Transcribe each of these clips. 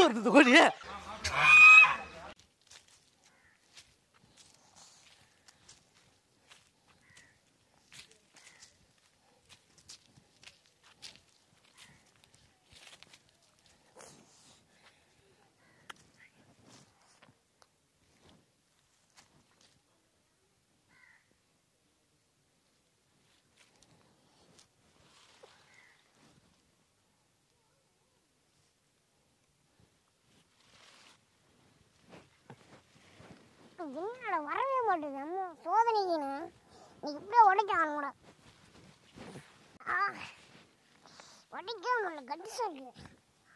கொத்து வருது கோழி என்னடா வரவே மாட்டேது அம்மா சோதனைக்கு நீ இப்படியே உடைக்கான் கூட ஆ உடைக்கவே முடியல கடிசா இருக்கு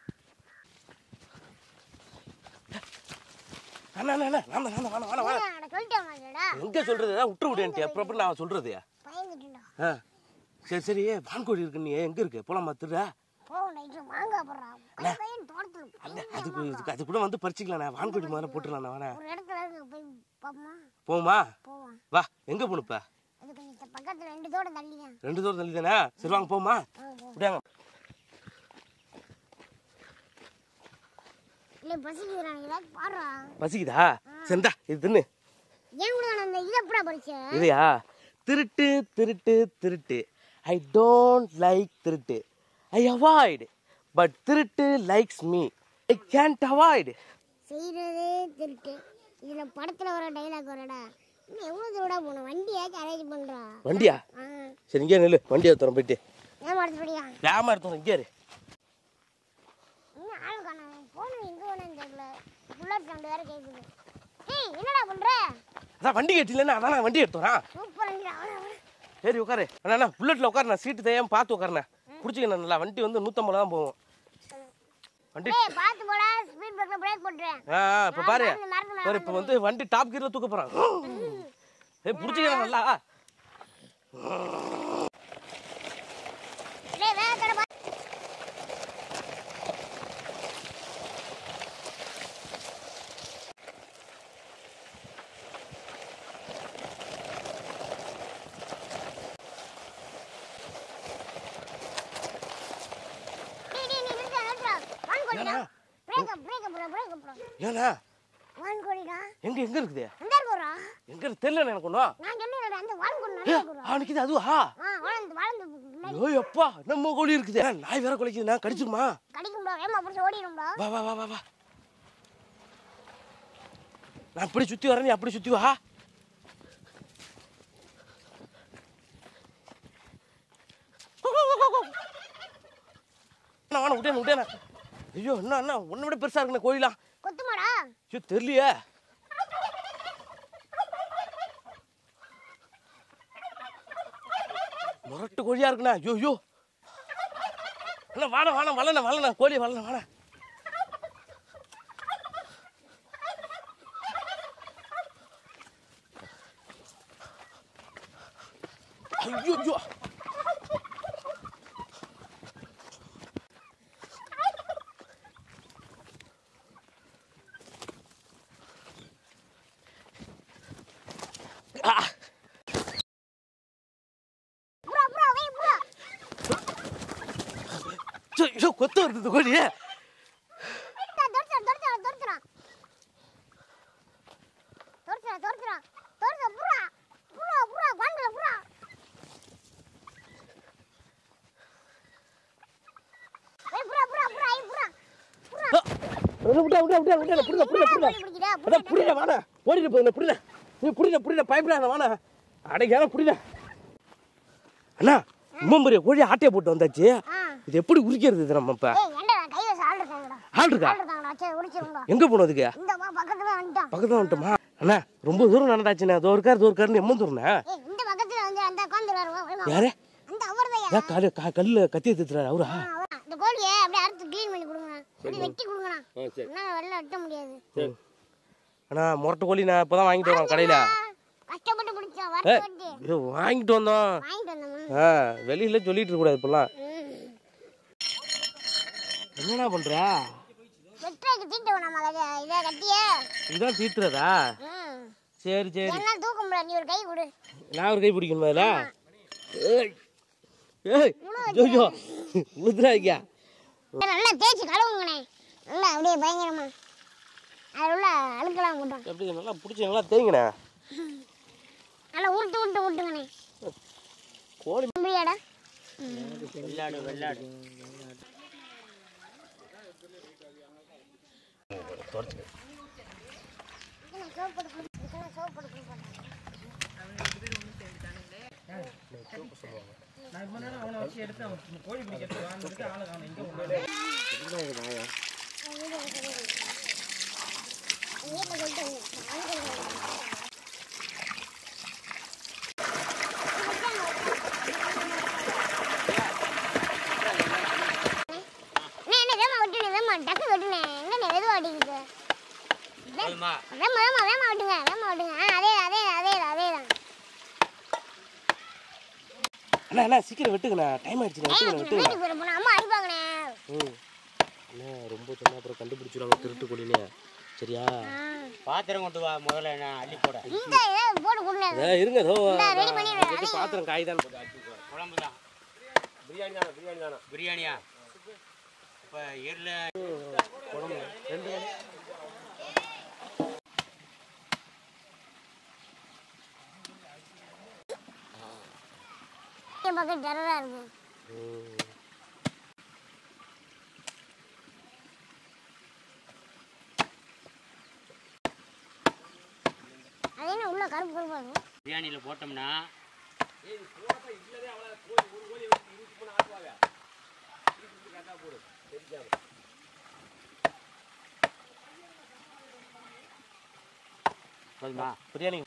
அண்ணா அண்ணா அண்ணா நான் தான் வேணாம் வேணாம் வேணாம் என்னடா சொல்லிட்டேன் மாட்டேடா எங்க சொல்றது ஏதாவது விட்டு விடுன்ட்டு அப்புறம் அப்புறம் நான் சொல்றது பயந்துட்டுடா ஆ சரி சரி வான்கோழி இருக்கு நீ எங்க இருக்கு போலாம் மாத்துற போகும் நைட்டு மாங்காய் போடுறான் பையன் தோட்டத்தில் அல்ல அது கூட- அது கூட வந்து பறிச்சுக்கலாம் வான்கோழி மாதிரி போட்டுடலாம் வேணா ஒரு இடத்துல இருக்கு போய் பார்ப்போமா போமா போவான் வா எங்க போகணுப்ப அது கொஞ்சம் பக்கத்தில் ரெண்டு தோட்டம் தள்ளிங்க ரெண்டு தூரம் தள்ளி தானே சரி வாங்க போமா அப்படியாங்க இல்லை பசிக்கிறான் ஏதாவது பாடுறா பசிக்குதா சரிந்தா இது தின்னு ஏன் கூட நான் அந்த இதை எப்படா பறிச்ச இதையா திருட்டு திருட்டு திருட்டு ஐ டோன்ட் லைக் திருட்டு ஐ அவாய்டு பட் திருட்டு likes me I can't avoid செய்கிறதே திருட்டு இதில் படத்தில் வர டைலாக் வரடா இன்னும் எவ்வளோ தூரடா போகணும் வண்டியாச்சும் அரேஞ்ச் பண்ணுறா வண்டியா ஆ சரி இங்கே நில்லு வண்டி எடுத்துறோம் போயிட்டு ஏன் மறந்துபடியா ஏமா எடுத்துறோம் இங்கே இரு. இன்னும் ஆள் காணோம் போகணும் எங்கே வேணும்னு தெரியல புல்லட் சவுண்டு வேறு கேட்குது ஏய் என்னடா பண்ணுற அதான் வண்டி கட்டிலன்னா அதான் நான் வண்டி எடுத்துறேன் சூப்பர் வண்டிடா அவன அவன சரி உட்காரு அண்ணா அண்ணா புல்லட்டில் உட்காரு நான் சீட்டு தையாம பார்த்து உட்காருண்ணா பிடிச்சிக்கண்ணா நல்லா வண்டி வந்து நூற்றம்பது தான் போகும் வண்டி ஏய் பார்த்து போடா ஸ்பீட் பிரேக்கில் பிரேக் போட்டுறேன் ஆ இப்போ பாரு மறந்து, மறந்து, பாரு இப்போ வந்து வண்டி டாப் கீரில் தூக்க போகிறான் ஏய் பிடிச்சிக்கண்ணா நல்லா டேய் வேக கடை பா டேய் டேய் நீ நிறுத்து நிறுத்து வான் கோடிடா என்னடா? Break up break up break up ஏண்ணா வான் கோடிடா எங்க எங்க இருக்குது அந்த இருக்கறா எங்க இருக்கு தெரியல எனக்கு ஒன்றும் நான் சொன்னேன்டா அந்த வான் கோடி ஏ நல்லா இருக்கறா ஆ நிக்குது அதுவா ஆ வளந்து வளந்து முன்னாடி ஐயோ அப்பா நம்ம கோழி இருக்குது ஏ, நாய் வேற குலைக்குதுண்ணா கடிச்சிருமா கடிக்கும்டா வேமா புடிச்சு ஓடிடும்டா வா வா வா வா வா நான் இப்படி சுத்தி வரேன் நீ அப்படி சுத்தி வா அண்ணா, வாண்ணா, விட்டேன் விட்டேன் ஐயோ என்ன அண்ணா உன்னை விட பெருசா இருக்குண்ணே கோழிலாம் கொத்துமாடா ஐயோ தெரியலையே முரட்டு கோழியா இருக்குண்ணா ஐயோ ஐயோ அண்ணா வாண வாண வளண்ணா வளண்ணா கோழி வளண்ணா வாண ஐயோ ஐயோ ஆ புறா புறா வே புறா ஐயோ, ஐயோ கொத்து வருது கோழி தொரத்துறா தொரத்துறா தொரத்துறா தொரத்துறா தொரத்துறா தொரத்துறா புறா புறா புறா வாங்கல புறா ஏய் புறா புறா புறா ஏய் புறா புறா விட்டா விட்டா விட்டா விட்டா புரியல புரியல புரியல கோழி பிடிக்குதா அதான் புரியல வாடா ஓடிட்டு போகுது புரியல நீ புரியல புரியல பயப்படாத வாடா அடைக்கான புரியல அண்ணா இம்மம் பெரிய கோழி ஆட்டையை போட்டு வந்தாச்சு ஆ இது எப்படி உரிக்கிறது இது நம்ம இப்ப ஏய் ஏன்டா நான் கை வச்சு ஆள் இருக்காங்கடா ஆள் இருக்கா ஆள் இருக்காங்கடா சரி உரிச்சிருங்கடா எங்க போனோம் அதுக்கு இந்த மா பக்கத்துல வந்துட்டான் பக்கத்துல வந்துட்டோமா அண்ணா ரொம்ப தூரம் நடந்தாச்சுண்ணே அதோ இருக்காரு தோ இருக்காருன்னு எம்மன் தூரண்ணே ஏய் இந்த பக்கத்துல வந்து அந்த உட்காந்துருவாரு யாரு அந்த அவர்தான் ஏன் காலு கா கல்ல கத்தி எடுத்துறாரு அவரா அவரா இந்த கோழியை அப்படியே அறுத்து க்ளீன் பண்ணி கொடுங்கண்ணா அப்படியே வெட்டி கொடுங்கண்ணா சரி. என்ன வெளில வெட்ட முடியாது அண்ணா முரட்டு கோழி நான் இப்பதான் வாங்கிட்டு வரோம் கடையில கஷ்டப்பட்டு பிடிச்சா ஏ வரட்டு வட்டி இது வாங்கிட்டு வந்தோம் வாங்கிட்டு வந்தோமா ஆ வெளியில சொல்லிட்டு இருக்க கூடாது இப்பெல்லாம் ம். என்னண்ணா பண்ற வெட்டுறதுக்கு தீட்டு வேணாமா கதை இதை கட்டியே இதுதான் தீத்துறதா ம் சரி சரி என்ன தூக்க முடியாது நீ ஒரு கை கொடு நான் ஒரு கை பிடிக்கணுமா இதுல ஏய் ஏய் ஐயோ உளுத்துறாங்க இதை நல்லா தேய்ச்சி கழுவுங்கண்ணே நல்லா அப்படியே பயங்கரமா அதில் உள்ள அழுக்கெல்லாம் போட்டோம் எப்படி நல்லா பிடிச்சி நல்லா தேய்ங்கண்ணே நல்லா உருட்டு உருட்டு உருட்டுங்கண்ணே கோழி நம்பியாடா வெள்ளாடு வெள்ளாடு தொடச்சு அண்ணே, என்ன வேமா வெட்டுனே வேமா டக்கு வெட்டுனே என்ன எதுவும் அடிக்குது போதுமா வேமா வேமா வேமா வெட்டுங்க வேமா வெட்டுங்க ஆ அதே அதே அதே அதே தான் அண்ணா அண்ணா சீக்கிரம் வெட்டுங்கண்ணா டைம் ஆயிடுச்சுண்ணே வெட்டுங்கண்ணே வெட்டுங்க வீட்டுக்கு போயிட போனா அம்மா அடிப்பாங்கண்ணே ம் அண்ணா ரொம்ப சொன்னா அப்புறம் கண்டுபிடிச்சிடுவாங்க திருட்டு கோழின்னு சரியா பாத்திரம் கொண்டு வா முதல்ல நான் அள்ளி போட இந்த ஏதாவது போட்டு கொடுங்க அதோ இருங்க அதோ ready பண்ணிடுறேன். வெட்டி பாத்திரம் காய் தான் குழம்பு தான் பிரியாணி தானே பிரியாணி தானே பிரியாணியா இப்போ எரில் குழம்பு ரெண்டு வேளை. பக்கம் டெரரா இருக்கு ம். அது என்ன உள்ள கருப்பு கருப்பா இருக்கும் பிரியாணியில் போட்டோம்னா போதுமா பிரியாணி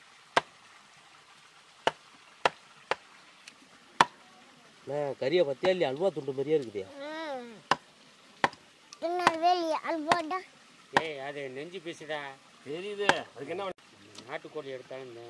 அண்ணா கறியை பத்தியா இல்லையா அல்வா துண்டு மாதிரியே இருக்குது ம். திருநெல்வேலி அல்வாடா ஏய் அது நெஞ்சு பீஸுடா தெரியுது அதுக்கு என்ன நாட்டுக்கோழி எடுத்தாலும் இந்த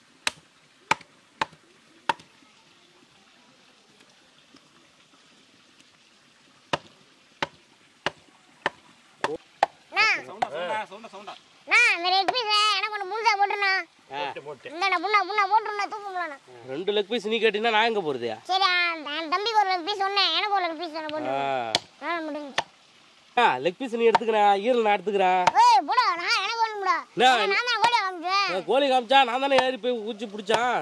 நான் அந்த ரெட் பீஸ் எனக்கு ஒன்று முழுசா போட்டுருண்ணா ஆ இந்த புண்ணா புண்ணா போட்டுருண்ணா தூக்க முடியல ரெண்டு லெக் பீஸ் நீ கேட்டீங்கன்னா நான் எங்க போறது சரி அந்த அந்த தம்பிக்கு ஒரு பீஸ் சொன்னேன் எனக்கு ஒரு பீஸ் ஒன்று போட்டு ஆ ஆ முடிஞ்சு ஆ லெக் பீஸ் நீ எடுத்துக்கிறேன் ஈரல் நான் எடுத்துக்கிறேன் ஏய் போடா நான் எனக்கு ஒன்று போடா நான் நான் தான் கோழி காமிச்சேன் நான் கோழி காமிச்சா நான் தானே ஏறி போய் ஊச்சி பிடிச்சான்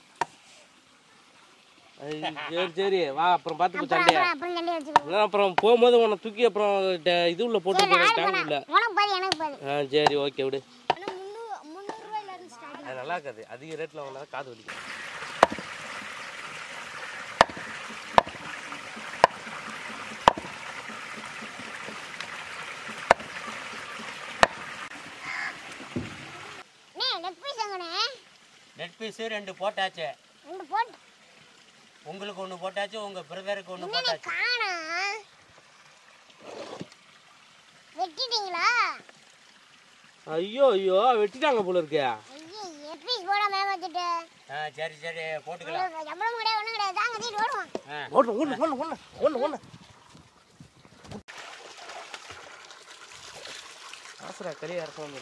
ஐ, சரி சரி வா அப்புறம் பார்த்துக்கோ அப்புறம் சண்டைய அப்புறம் அப்புறம் சண்டை வச்சுக்கோ நான் அப்புறம் போகும்போது உன்னை தூக்கி அப்புறம் ட- இது உள்ள போட்டு சரி போறேன் ஆள் டேங்க் உள்ள பண்ண உனக்கு பாதி எனக்கு பாதி ஆ சரி ஓகே விடு ஆனால் முந்நூறு முந்நூறுரூவாயில இருந்து ஸ்டார்ட் அது நல்லா இருக்காது அதிக ரேட்ல வாங்கினா காது வலிக்கும் அண்ணே லெக் பீஸ் எங்கண்ணே நெட் பீஸு ரெண்டு போட்டாச்சு ரெண்டு போட்டு உங்களுக்கு ஒன்று போட்டாச்சு உங்கள் பிரதருக்கு ஒன்று என்னண்ணே போட்டாச்சு காணா வெட்டிட்டீங்களா ஐயோ ஐயோ வெட்டிட்டாங்க போல இருக்கே ஐயோ பீஸ் போடாம வச்சுட்டு ஆ சரி சரி போட்டுக்கலாம் எவ்வளவு கிடையாது ஒன்றும் கிடையாது தாங்க தீட்டு ஓடுவோம் ஆ ஒன்று ஒன்று ஒன்று ஒன்று ஒன்று ஒன்று ஆசரா கறி அரசம்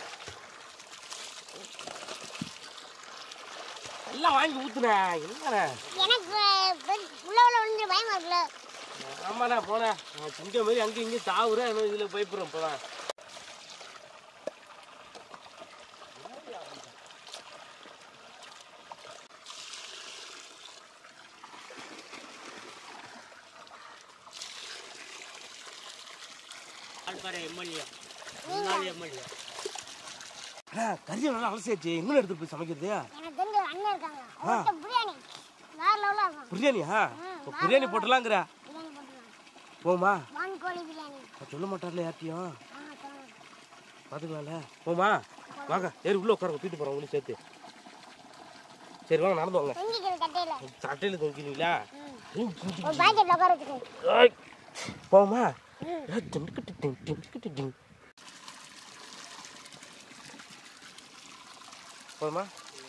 எல்லாம் வாங்கி ஊத்துனேன் என்னண்ணே எனக்கு பெ- உள்ள உள்ள விழுந்து பயமா இருக்குல்ல ஆமாண்ணா போனேன் நான் சிங்க மாதிரி அங்கேயும் இங்கேயும் தாவுறேன் இன்னும் இதில் போய்ப்புறேன் இப்போதான் ஆள்பாறை எம்எல்ஏ முன்னாள் எம்எல்ஏ அண்ணா கறியை நல்லா அலசியாச்சு இன்னும் எடுத்துட்டு போய் சமைக்கிறது எனக்கு தெரிஞ்ச ஒரு அண்ணன் இருக்காங்க அவர்கிட்ட பிரியாணி வேற லெவலாக இருக்கும் பிரியாணியா இப்போ பிரியாணி போட்டலாங்கிற பிரியாணி போட்டுருவாங்க போமா வான்கோழி பிரியாணி நான் சொல்ல மாட்டார்ல யார்ட்டையும் ஆ சொல்லுங்க பார்த்துக்கலாம்ல போமா வாங்க ஏறி உள்ள உட்காருங்க தூக்கிட்டு போகிறோம் உங்களை சேர்த்து சரி வாங்க நடந்து வாங்க செஞ்சுக்கிறது கட்டையில் சட்டையில் தூக்கிடுவீங்களா ஒரு பாக்கெட்டில் உட்கார வச்சுக்கோங்க ஏய், போமா ஏய், டிங்கு டிங், டிங்கு டிங். போதுமா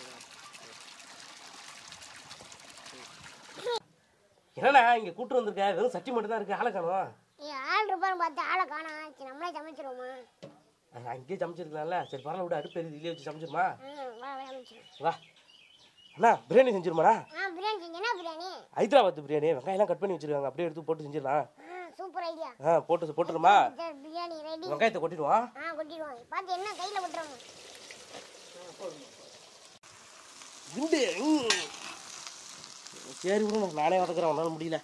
என்னண்ணா இங்க கூட்டு வந்திருக்க வெறும் சட்டி மட்டும் தான் இருக்கு ஆளை காணும் ஏ ஆள் இருப்பான்னு பார்த்து ஆளை காணா சரி நம்மளே சமைச்சிருவோமா அங்கேயே சமைச்சிருக்கலாம்ல சரி பரவாயில்ல விட அடுப்பு எரியுது இதுலயே வச்சு சமைச்சிருமா ம் வா வா சமைச்சிருவோம் வா அண்ணா பிரியாணி செஞ்சிருமாண்ணா ஆ பிரியாணி செஞ்சு என்ன பிரியாணி ஹைதராபாத் பிரியாணி வெங்காயம்லாம் கட் பண்ணி வச்சிருக்காங்க அப்படியே எடுத்து போட்டு செஞ்சிடலாம் ஆ சூப்பர் ஐடியா ஆ போட்டு போட்டுருமா பிரியாணி ரெடி வெங்காயத்தை கொட்டிடுவான் ஆ கொட்டிடுவோம் பார்த்து என்ன கையில் விட்டுருவாங்க குண்டு ம். சரி விடு நானே வதக்குறேன் உன்னால முடியல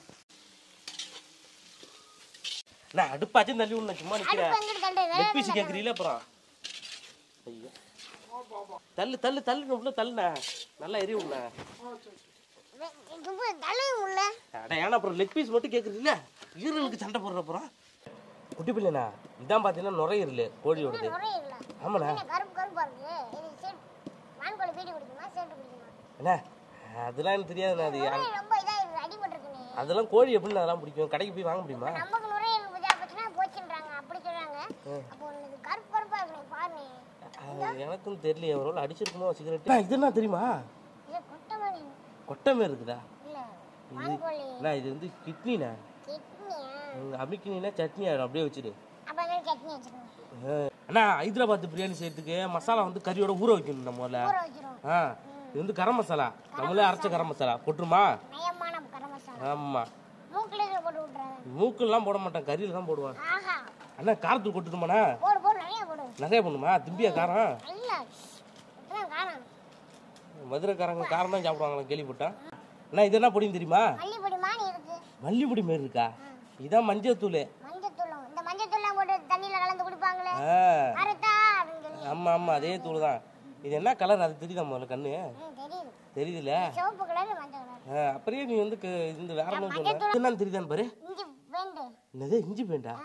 நான் அடுப்பாச்சும் தள்ளி விடணும் சும்மா நிக்கிறேன் அடுப்பு எங்கிட்டு தள்ளுறது? வேற லெக் பீஸ் கேட்குறீல அப்புறம் ஐயோ தள்ளு தள்ளு தள்ளு உள்ள தள்ளுண்ணே நல்லா எரி உள்ள வே- இது தள்ளவே முடியல அட ஏன்னா அப்புறம் லெக் பீஸ் மட்டும் கேட்குறீல்ல ஈரலுக்கு சண்டை போடுற அப்புறம் குட்டி பிள்ளைண்ணா இதான் பார்த்தீங்கன்னா நுரையீரல் கோழியோடது நுரையே இல்லை ஆமாண்ணா என்ன கருப்பு கருப்பா இருக்கு இது சேட் வான்கோழி பீடி குடிக்குமா சேட்டு குடிக்குமா அண்ணா அதெல்லாம் எனக்கு தெரியாதுண்ணா அது நுரையீரல் ரொம்ப இதா இருக்கு அடிபட்டிருக்குனே அதெல்லாம் கோழி எப்படின்னு அதெல்லாம் பிடிக்கும் கடைக்கு போய் வாங்க முடியுமா நமக்கு நுரையீரல் இதா போச்சுன்னா போச்சுன்றாங்க அப்படி சொல்றாங்க அப்போ இது கருப்பு கருப்பா இருக்கு பாருங்க அது எனக்கும் தெரியலையே ஒரு அடிச்சிருக்குமோ சிகரெட் இது என்ன தெரியுமா இது கொட்டை மாதிரி கொட்டை மாரி இருக்குதா இல்ல வான்கோழி அண்ணா இது வந்து கிட்னிண்ணா கிட்னியா அமிக்கினா சட்னி ஆயிடும் அப்படியே வச்சிரு அப்ப என்ன சட்னி வச்சுக்கணும் அண்ணா ஹைதராபாத் பிரியாணி செய்யறதுக்கு மசாலா வந்து கறியோட ஊற வைக்கணும் நம்ம முதல்ல ஊற வச்சிரும் ஆ இது வந்து கரம் மசாலா நம்மளே அரைச்ச கரம் மசாலா போட்டுருமா நயமான கரம் மசாலா ஆமா மூக்குல இருக்கிற போட்டு விட்டுறாங்க மூக்கெல்லாம் போட மாட்டேன் கறியில தான் போடுவான் ஆஹா அண்ணா காரத்தூள் கொட்டுட்டுமாண்ணா போடு போடு நிறைய போடு நிறைய பண்ணுமா திம்பியா காரம் இல்ல இப்பதான் காணும் மதுரைக்காரங்க காரம் தான் சாப்பிடுவாங்களா கேள்விப்பட்டேன் அண்ணா இது என்ன பொடியும் தெரியுமா மல்லிப்பொடி மானி இருக்கு மல்லிப்பொடி மாரி இருக்கா இதான் மஞ்சள் தூள் மஞ்சத்தூளும் இந்த மஞ்சத்தூள்லாம் போட்டு தண்ணியில கலந்து குடிப்பாங்களே ஆ அரைத்தா அப்படின்னு சொல்லி ஆமா ஆமா அதே தூள் தான் இது என்ன கலர் அது தெரியுதா முதல்ல கண்ணு ம், தெரியுது தெரியுதுல சிவப்பு கலர் மஞ்சள் கலர் ஆ, அப்படியே நீ வந்து க- இந்த வேற ஒன்றும் சொல்ல என்னன்னு தெரியுதான்னு பாரு இஞ்சி வேண்டு என்னது இஞ்சி பேண்டா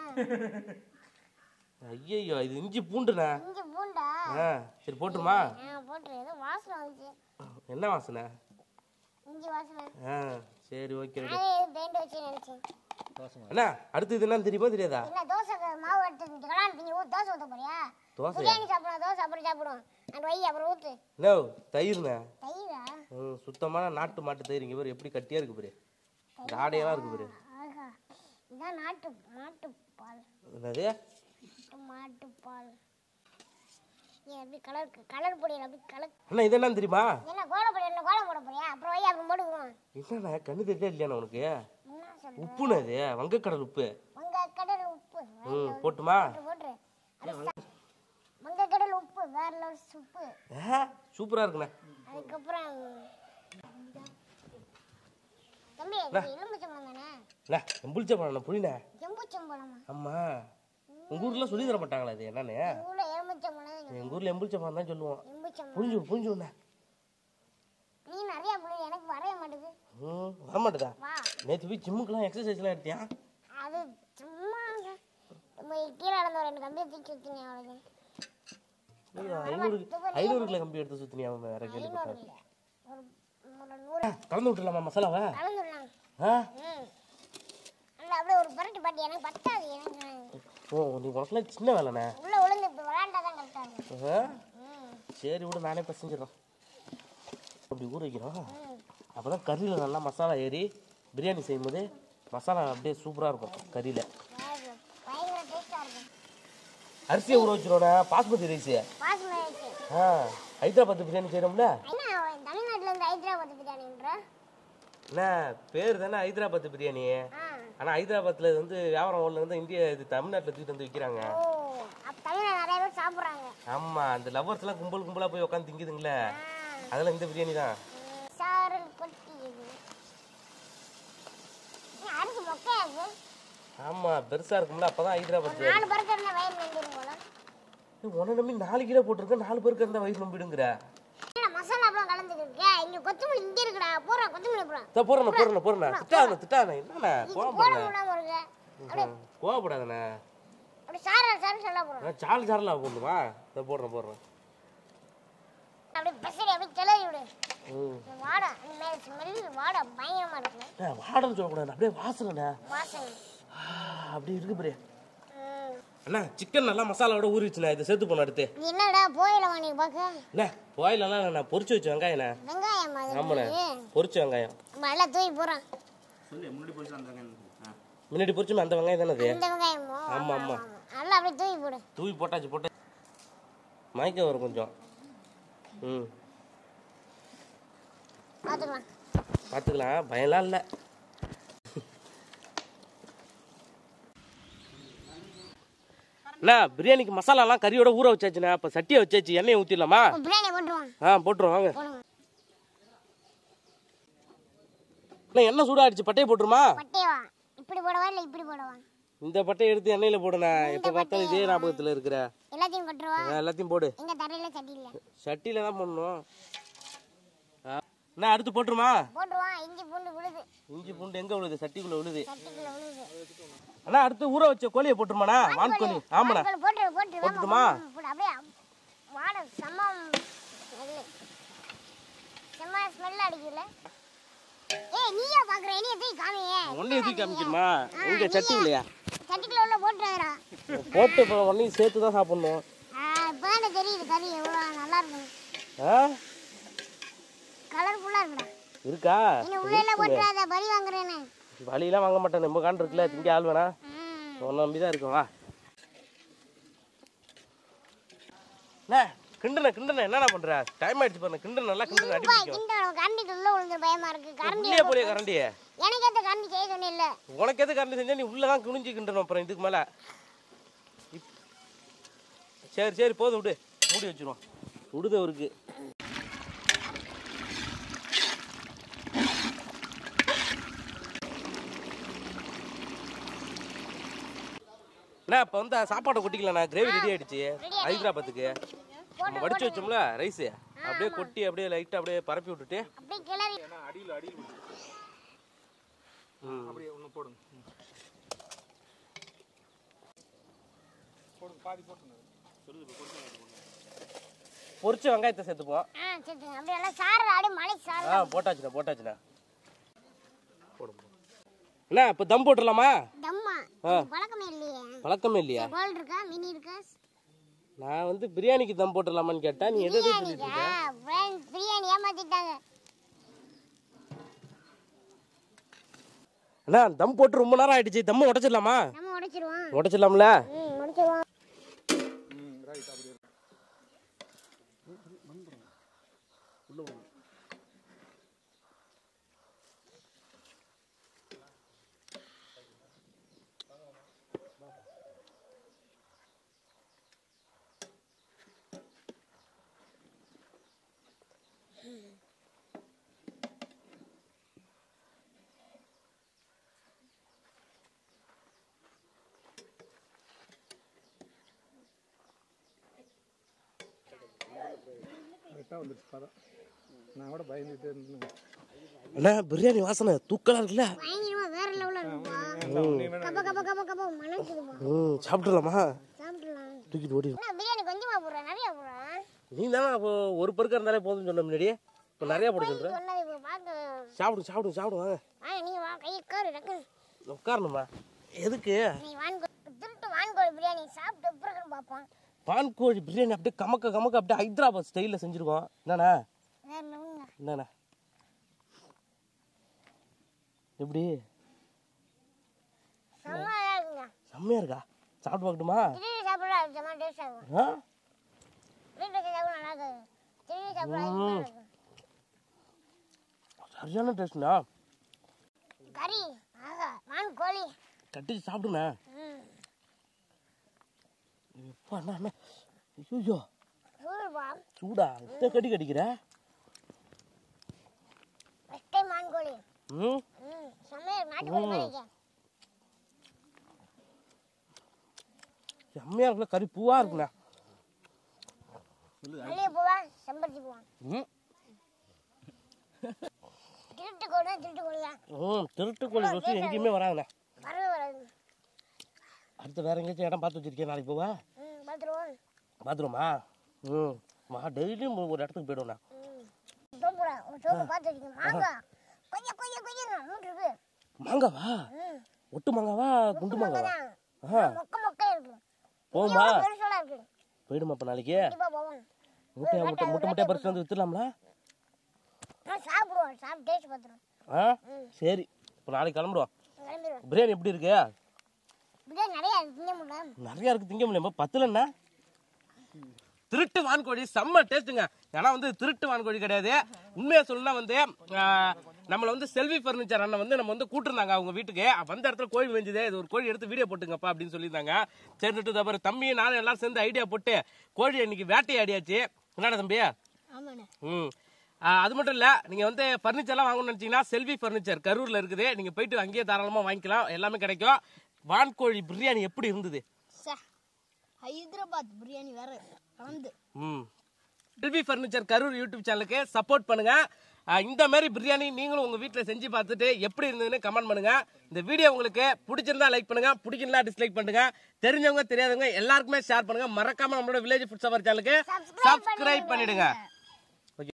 ஐயையோ இது இஞ்சி பூண்டுண்ணா இஞ்சி பூண்டா ஆ சரி போட்டுமா ஆ போட்டு ஏதோ வாசனை வந்துச்சு என்ன வாசனை இஞ்சி வாசனை ஆ சரி ஓகே நானே ஏதோ பேண்ட் வச்சு நினைச்சேன் அண்ணா அடுத்து இது என்னன்னு தெரியுமா தெரியாதா என்ன தோசை க- மாவு எடுத்து இங்க கலான் பிஞ்சு ஊத்து தோசை ஊத்த போறியா தோசையா பிரியாணி சாப்பிடுவோம் தோசை அப்புறம் சாப்பிடுவோம் அங்க வை அப்புறம் ஊத்து நோ தயிர்ண்ணா தயிரா ம் சுத்தமான நாட்டு மாட்டு தயிர் இங்கே பாரு எப்படி கட்டியா இருக்கு பாரு இந்த ஆடையெல்லாம் இருக்கு பாரு ஆஹா இதான் நாட்டு மாட்டு பால் என்னது மாட்டு பால் ஏன் அப்படி கலர் கலர் பொடியில் அப்படி கலர் அண்ணா இது என்னன்னு தெரியுமா என்ன கோலம் பொடி என்ன கோலம் போட போறியா அப்புறம் வை அப்புறம் போடுவோம் என்னண்ணா கண்ணு தெரியல இல்லையாண்ணா உனக்கு என்ன சொல்ற உப்புண்ணா இது வங்கக்கடல் உப்பு வங்க கடல் உப்பு ம் போட்டுமா போட்டு போட்டு வங்க கடல் உப்பு வேற லெவல் உப்பு ஆ சூப்பரா இருக்குண்ணா அதுக்கப்புறம் தம்பி இது எலும்புச்சம்பளம் தானே அண்ணா எம்புளிச்ச பழம் புளிண்ணா எம்புச்சம்பளமா ஆமா உங்க ஊர்ல சொல்லி தர மாட்டாங்களா இது என்னன்னு எங்கள் ஊரில் எலும்புச்சம்பளம் எங்க ஊர்ல எம்புளிச்ச பழம் தான் சொல்லுவோம் எம்புச்சம்பளம் புரிஞ்சு புரிஞ்சுண்ணா நீ நிறைய புள்ளி எனக்கு வரைய மாட்டேங்குது ம் வரமாட்டதா வா நேற்று போய் ஜிம்முக்குலாம் எக்ஸசைஸ்லாம் எடுத்தியா அது சும்மா நம்ம கீழே நடந்த ஒரு ரெண்டு கம்பியை தூக்கி சுற்றினேன் அவ்வளோதான் ஐநூறு ஐநூறு கிலோ கம்பி எடுத்து சுத்தினியா அவன் வேற கேள்விப்பட்டேன் இல்லை ஒரு ஒரு நூறு கலந்து விட்டுலாமா மசாலாவை கலந்துடலாம் ஆ ம் நல்லா அப்படியே ஒரு பரட்டு பாட்டி எனக்கு பத்தாது எனக்கு ஓ நீ உனக்குலாம் சின்ன வேலைண்ணே உள்ள விழுந்து இப்போ விளாண்டா தான் கரெக்டாக இருக்கும் ஆ ம் சரி விடு நானே பசஞ்சிடறேன் அப்படி ஊற வைக்கிறோம் ம் அப்போ தான் கறியில் நல்லா மசாலா ஏறி பிரியாணி செய்யும்போது மசாலா அப்படியே சூப்பராக இருக்கும் கறியில் வேறு பயங்கர டேஸ்ட்டாக இருக்கும் அரிசியை ஊற வச்சிருவோண்ணே பாஸ்மதி ரைஸு வாசனை ஆயிடுச்சு ஆ ஹைதராபாத் பிரியாணி செய்கிறோம்ல என்ன அவன் தமிழ்நாட்டிலேருந்து ஹைதராபாத் பிரியாணின்ற என்ன பேர் தானே ஹைதராபாத் பிரியாணி ஆ ஆனால் ஹைதராபாத்தில் இது வந்து வியாபாரம் ஊரில் இருந்து இந்தியா இது தமிழ்நாட்டில் தூக்கிட்டு வந்து விற்கிறாங்க ஓ அப்போ தமிழ்நாடு நிறைய பேர் சாப்பிட்றாங்க ஆமாம் அந்த லவ்வர்ஸ்லாம் கும்பல் கும்பலாக போய் உட்காந்து திங்குதுங்களே ஆ அதெல்லாம் இந்த பிரியாணி தான் சாரல் கொட்டியது ஏன் அரிசி மொக்கையாது ஆமாம் பெருசாக இருக்கும்ல அப்போ தான் ஹைதராபாத் நாலு பேருக்கு இருந்தால் வயிறு நம்பிடும் போல உன்னை நம்பி நாலு கிலோ போட்டிருக்கேன் நாலு பேருக்கு இருந்தால் வயிறு நம்பிடுங்கிற என்னடா மசாலா அப்புறம் கலந்துருக்கு இங்க கொத்தமல்லி இங்க இருக்குடா போறா கொத்தமல்லி போறா தான் போறேண்ணா போறேண்ணா போறேண்ணா திட்டாதண்ணா திட்டாதண்ணா என்னண்ணா போட கோவப்படுறேன் முடியாம இருக்கு அப்படியே கோவப்படாதண்ணா அப்படி சாரா சாரு சொல்ல போறோம் நான் சால் சாரலா போடணுமா இதை போடுறேன் போடுறேன் அப்படியே பெசரி அப்படியே கிளறி விடு ம் இந்த வாடை இந்த மேல ஸ்மெல் வாடை பயங்கரமா இருக்கு அண்ணா, வாடன்னு சொல்லக்கூடாது அப்படியே வாசனைண்ணா வாசனை ஆ, அப்படி இருக்கு பாரு ம். அண்ணா சிக்கன் நல்லா மசாலாவோட ஊறிச்சுண்ணா இதை சேர்த்து போன அடுத்து நீ என்னடா போயிடவா நீ பார்க்க அண்ணா கோயிலெல்லாம் இல்லைண்ணா பொரிச்சு வச்ச வெங்காயண்ணா வெங்காயம் அது ஆமாண்ணே பொரிச்ச வெங்காயம் நம்ம நல்லா தூக்கி போறான் முன்னாடி பொரிச்சுமே அந்த வெங்காயம் தானே அது இந்த வெங்காயமோ ஆமா ஆமா நல்லா அப்படியே தூக்கி போடு தூவி போட்டாச்சு போட்ட மயக்கம் வரும் கொஞ்சம் ம் பார்த்துக்கலாம் பார்த்துக்கலாம் பயம்லாம் இல்லை அண்ணா பிரியாணிக்கு மசாலாலாம் கறியோட ஊற வச்சாச்சுண்ணா இப்போ சட்டியை வச்சாச்சு எண்ணெயை ஊற்றிடலாமா பிரியாணி போட்டுருவான் ஆ போட்டுருவோம் வாங்க போடுவான் அண்ணா எண்ணெய் சூடாகிடுச்சு பட்டையை போட்டுருமா பட்டையவா இப்படி போடவா இல்லை இப்படி போடவா இந்த பட்டையை எடுத்து எண்ணெயில் போடுண்ணா எப்போ பார்த்தாலும் இதே ஞாபகத்தில் இருக்கிற எல்லாத்தையும் கொட்டுருவா ஆ, எல்லாத்தையும் போடு எங்க தரையில சட்டி இல்ல சட்டியில் தான் போடணும் ஆ அண்ணா அடுத்து போட்டுருமா போட்டுருவான் இஞ்சி பூண்டு விழுது இஞ்சி பூண்டு எங்கே விழுது சட்டிக்குள்ளே விழுது சட்டிக்குள்ள விழுது அண்ணா அடுத்து ஊற வச்ச கோழியை போட்டுருமாண்ணா வான்கோழி ஆமாண்ணா போட்டு போட்டு போட்டு போட்டுட்டுமா? போட்டு அப்படியே வாட செம்ம ஸ்மெல்லு செம்ம ஸ்மெல் அடிக்கல ஏய் நீயா பாக்குற இனி எதை காமியே ஒன்றையும் தூக்கி காமிக்கணுமா இங்கே சட்டி இல்லையா சட்டிக்குள்ள உள்ள போட்டுறாரா போட்டு இப்போ ஒன்றையும் சேர்த்து தான் சாப்பிடணும் இப்பதான் தெரியுது கறி எவ்வளவு நல்லா இருக்கும் ஆ கலர்ஃபுல்லா இருக்குடா இருக்கா நீ உள்ள எல்லாம் போட்டுறாத பலி வாங்குறேன்னு வழியெல்லாம் வாங்க மாட்டேன் நம்ம காண்டு இருக்குல்ல திங்க ஆள் வேணா ம். உன்னை நம்பி தான் இருக்கும் வா அண்ணா கிண்டுன கிண்டுன என்னண்ணா பண்ற டைம் ஆயிடுச்சு பாருங்க கிண்டுன நல்லா கிண்டுன அடி பா, பிடிக்கும் இந்த கரண்டிக்கு உள்ள விழுந்து பயமா இருக்கு கரண்டி உள்ளே போலிய கரண்டியே எனக்கு எந்த கரண்டி செய்ய சொன்ன இல்ல உனக்கு எது கரண்டி செஞ்சா நீ உள்ளதான் குனிஞ்சு கிண்டணும் அப்புறம் இதுக்கு மேல இப்- சரி சரி போதும் விடு மூடி வச்சிருவோம் விடுது அவருக்கு அண்ணா இப்போ வந்து சாப்பாடை கொட்டிக்கலண்ணா கிரேவி ரெடி ஆயிடுச்சு ஹைதராபாத்துக்கு நம்ம வடிச்சு வச்சோம்ல ரைஸ் அப்படியே கொட்டி அப்படியே லைட்டா அப்படியே பரப்பி விட்டுட்டு அப்படியே கிளறி ம். பொரிச்ச வெங்காயத்தை சேர்த்துப்போம் ஆ சரி அப்படியே எல்லாம் சாறு அப்படியே மலை சாறு ஆ போட்டாச்சுண்ணா போட்டாச்சுண்ணா அண்ணா இப்போ தம் போட்டுடலாமா தம்மா ஆ. பழக்கமே இல்லையே பழக்கமே இல்லையா கோல்டு இருக்கா மினி இருக்கா நான் வந்து பிரியாணிக்கு தம் போட்டுடலாமான்னு கேட்டா நீ எது எது சொல்லிட்டு பிரியாணிக்கா இருக்க ஃப்ரெண்ட் பிரியாணி ஏமாத்திட்டாங்க அண்ணா தம் போட்டு ரொம்ப நேரம் ஆயிடுச்சு தம்ம உடைச்சிடலாமா நம்ம உடைச்சிருவோம் உடைச்சிடலாம்ல ம் உடைச்சிருவோம் கரெக்டாக வந்துருச்சு பதம் நான் கூட பயந்துகிட்டே இருந்தேன் அண்ணா பிரியாணி வாசனை தூக்கலா இருக்குல்ல பயங்கரமா வேற லெவல்ல இருக்குப்பா கப்ப கப்ப கப்ப கப்ப மணக்குதுப்பா ம் சாப்பிட்டுலாமா சாப்பிடலாம் தூக்கிட்டு ஓடி என்ன பிரியாணி கொஞ்சமா போடுறேன் நிறைய போடுறேன் நீ தானே அப்போ ஒரு பருக்க இருந்தாலே போதும்னு சொன்ன முன்னாடி இப்போ நிறைய போட சொல்ற சொன்னது இப்போ பார்க்க சாப்பிடுங்க சாப்பிடுங்க சாப்பிடுங்க வாங்க வாங்க நீங்க வா கையை காரு டக்கு உட்காரணுமா எதுக்கு நீ வான்கோழி திருட்டு வான்கோழி பிரியாணி சாப்பிட்டு எப்படி இருக்குன்னு பார்ப்போம் பான்கோழி பிரியாணி அப்படியே கமக்க கமக்க அப்படியே ஹைதராபாத் ஸ்டைலில் செஞ்சுருக்கோம் என்னண்ணா வேற லெவலுங்க என்னண்ணா எப்படி செம்மையா இருக்குங்க செம்மையா இருக்கா சாப்பிட்டு பார்க்கட்டுமா திருடி சாப்பிடலாம் செம்ம டேஸ்ட் ஆகும் ஆ வீட்டில் வச்சு சாப்பிட நல்லா இருக்காது திருடி சாப்பிடலாம் இருக்கும் சரியான டேஸ்ட்ண்ணா கறி ஆகா வான்கோழி கட்டிச்சு சாப்பிடுண்ணா ம் எப்பா அண்ணா அண்ணா ஐயோ சூடுப்பா சூடா இத்தனை கடி கடிக்கிற ஃபஸ்ட் டைம் வான்கோழி ம் ம் செம்மையா இருக்கு நாட்டுக்கோழி மாதிரி இருக்கே. செம்மையா இருக்குல்ல கறி பூவா இருக்குண்ணா மல்லிகைப்பூவா செம்பருத்தி பூவா ம் திருட்டு கோழி திருட்டு கோழி தான் ம் திருட்டு கோழி ருசி எங்கேயுமே வராதுண்ணா வரவே வராது அடுத்து வேற எங்கேயாச்சும் இடம் பார்த்து வச்சிருக்கேன் நாளைக்கு போவா ம் பார்த்துருவோம் பாத்ரூமா ம் மா டெய்லியும் ஒரு இடத்துக்கு போயிடுவேண்ணா ம் சோப்புடா ஒரு சோப்பு பார்த்து வச்சுக்கோங்க மாங்காய் கொஞ்சம் கொஞ்சம் கொஞ்சம் மூணு இருக்கு மாங்காவா ம் ஒட்டு மாங்காவா குண்டு மாங்காவா தான் ஆ மொக்க மொக்க இருக்கு போகுமா எவ்வளவு பெருசோட இருக்கு போயிடுமா இப்போ நாளைக்கு கண்டிப்பா போவோம் முட்டையா முட்டை முட்டை முட்டையா பறிச்சு வந்து வித்துடலாம்ல நான் சாப்பிடுவோம் சாப்பிட்டு டேஸ்ட் பார்த்துருவோம் ஆ சரி இப்போ நாளைக்கு கிளம்பிடுவோம் கிளம்பிடுவோம் பிரியாணி எப்படி இருக்கு பிரியாணி நிறைய திங்க முடியல நிறைய இருக்கு திங்க முடியல பத்துலண்ணா திருட்டு வான்கோழி செம்ம டேஸ்ட்டுங்க ஏன்னா வந்து திருட்டு வான்கோழி கிடையாது உண்மையை சொல்லணும்னா வந்து ஆ, நம்மள வந்து செல்வி ஃபர்னிச்சர் அண்ணன் வந்து நம்ம வந்து கூட்டிருந்தாங்க அவங்க வீட்டுக்கு வந்த இடத்துல கோழி வெஞ்சுதே இது ஒரு கோழி எடுத்து வீடியோ போட்டுங்கப்பா அப்படின்னு சொல்லியிருந்தாங்க சரிட்டு தவிர தம்பி நானும் எல்லாரும் சேர்ந்து ஐடியா போட்டு கோழி இன்னைக்கு வேட்டையாடியாச்சு என்னடா தம்பி ஆமாண்ணே ம் ஆ, அது மட்டும் இல்ல நீங்க வந்து ஃபர்னிச்சர்லாம் வாங்கணும்னு நினைச்சீங்கன்னா செல்வி ஃபர்னிச்சர் கரூர்ல இருக்குது நீங்க போயிட்டு அங்கேயே தாராளமா வாங்கிக்கலாம் எல்லாமே கிடைக்கும் வான்கோழி பிரியாணி எப்படி இருந்தது சே ஹைதராபாத் பிரியாணி வேற கலந்து ம் செல்வி ஃபர்னிச்சர் கரூர் யூடியூப் சேனலுக்கு சப்போர்ட் பண்ணுங்க ஆ, இந்த மாதிரி பிரியாணி நீங்களும் உங்க வீட்ல செஞ்சு பார்த்துட்டு எப்படி இருந்ததுன்னு கமெண்ட் பண்ணுங்க இந்த வீடியோ உங்களுக்கு பிடிச்சிருந்தா லைக் பண்ணுங்க பிடிக்கலனா டிஸ்லைக் பண்ணுங்க தெரிஞ்சவங்க தெரியாதவங்க எல்லாருக்குமே ஷேர் பண்ணுங்க மறக்காம நம்மளோட வில்லேஜ் ஃபுட் சவர் சேனலுக்கு சப்ஸ்கிரைப் பண்ணிடுங்க